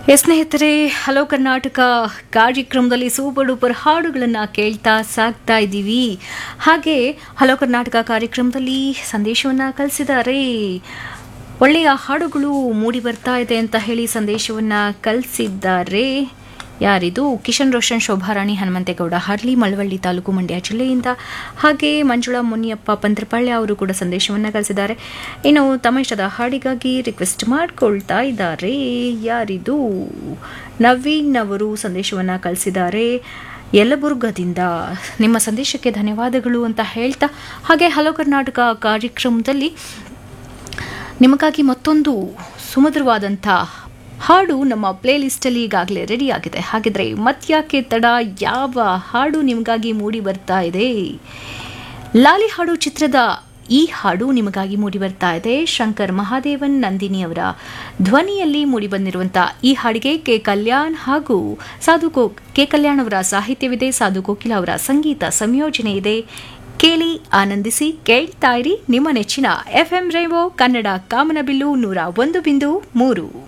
S ಸ್ನೇಹಿತರೆ hello Karnataka ಕಾರ್ಯಕ್ರಮದಲ್ಲಿ super duper ಹಾಡುಗಳನ್ನು ಕೇಳ್ತಾ ಸಾಕ್ತಾ ಇದ್ದೀವಿ ಹಾಗೆ ಹಲೋ ಕರ್ನಾಟಕ ಕಾರ್ಯಕ್ರಮದಲ್ಲಿ ಸಂದೇಶವನ್ನು ಕಳಿಸಿದ್ದಾರೆ ಒಳ್ಳೆಯ ಹಾಡುಗಳು ಮೂಡಿ ಬರ್ತಾ ಇದೆ ಅಂತ ಹೇಳಿ ಸಂದೇಶವನ್ನು ಕಳಿಸಿದ್ದಾರೆ ಯಾರಿದು ಕಿಶನ್ ರೋಷನ್ ಶೋಭಾರಾಣಿ ಹನುಮಂತೇಗೌಡ ಹರ್ಲಿ ಮಳವಳ್ಳಿ ತಾಲೂಕು ಮಂಡ್ಯ ಜಿಲ್ಲೆಯಿಂದ ಹಾಗೆ ಮಂಜುಳಾ ಮುನಿಯಪ್ಪ ಪಂತ್ರಪಾಳ್ಯ ಅವರು ಕೂಡ ಸಂದೇಶವನ್ನು ಕಳಿಸಿದ್ದಾರೆ ಇನ್ನು ತಮ್ಮ ಇಷ್ಟದ ಹಾಡಿಗಾಗಿ ರಿಕ್ವೆಸ್ಟ್ ಮಾಡ್ಕೊಳ್ತಾ ಇದ್ದಾರೆ ಯಾರಿದು ನವೀನ್ ಅವರು ಸಂದೇಶವನ್ನು ಕಳಿಸಿದ್ದಾರೆ ಯಲಬುರ್ಗದಿಂದ ನಿಮ್ಮ ಸಂದೇಶಕ್ಕೆ ಧನ್ಯವಾದಗಳು ಅಂತ ಹೇಳ್ತಾ ಹಾಗೆ ಹಲೋ ಕರ್ನಾಟಕ ಕಾರ್ಯಕ್ರಮದಲ್ಲಿ ನಿಮಗಾಗಿ ಮತ್ತೊಂದು ಸುಮಧುರವಾದಂಥ ಹಾಡು ನಮ್ಮ ಪ್ಲೇ ಲಿಸ್ಟಲ್ಲಿ ಈಗಾಗಲೇ ರೆಡಿ ಆಗಿದೆ ಹಾಗಿದ್ರೆ ಮತ್ಯಾಕೆ ತಡ ಯಾವ ಹಾಡು ನಿಮಗಾಗಿ ಮೂಡಿ ಬರ್ತಾ ಇದೆ ಲಾಲಿ ಹಾಡು ಚಿತ್ರದ ಈ ಹಾಡು ನಿಮಗಾಗಿ ಮೂಡಿ ಬರ್ತಾ ಇದೆ ಶಂಕರ್ ಮಹಾದೇವನ್ ನಂದಿನಿ ಅವರ ಧ್ವನಿಯಲ್ಲಿ ಮೂಡಿ ಬಂದಿರುವಂಥ ಈ ಹಾಡಿಗೆ ಕೆ ಕಲ್ಯಾಣ್ ಹಾಗೂ ಸಾಧು ಕೋ ಕೆ ಕಲ್ಯಾಣ್ ಅವರ ಸಾಹಿತ್ಯವಿದೆ ಸಾಧು ಕೋಕಿಲ ಅವರ ಸಂಗೀತ ಸಂಯೋಜನೆ ಇದೆ ಕೇಳಿ ಆನಂದಿಸಿ ಕೇಳ್ತಾ ಇರಿ ನಿಮ್ಮ ನೆಚ್ಚಿನ ಎಫ್ಎಂ ರೇವೋ ಕನ್ನಡ ಕಾಮನಬಿಲ್ಲು ನೂರ ಒಂದು ಬಿಂದು ಮೂರು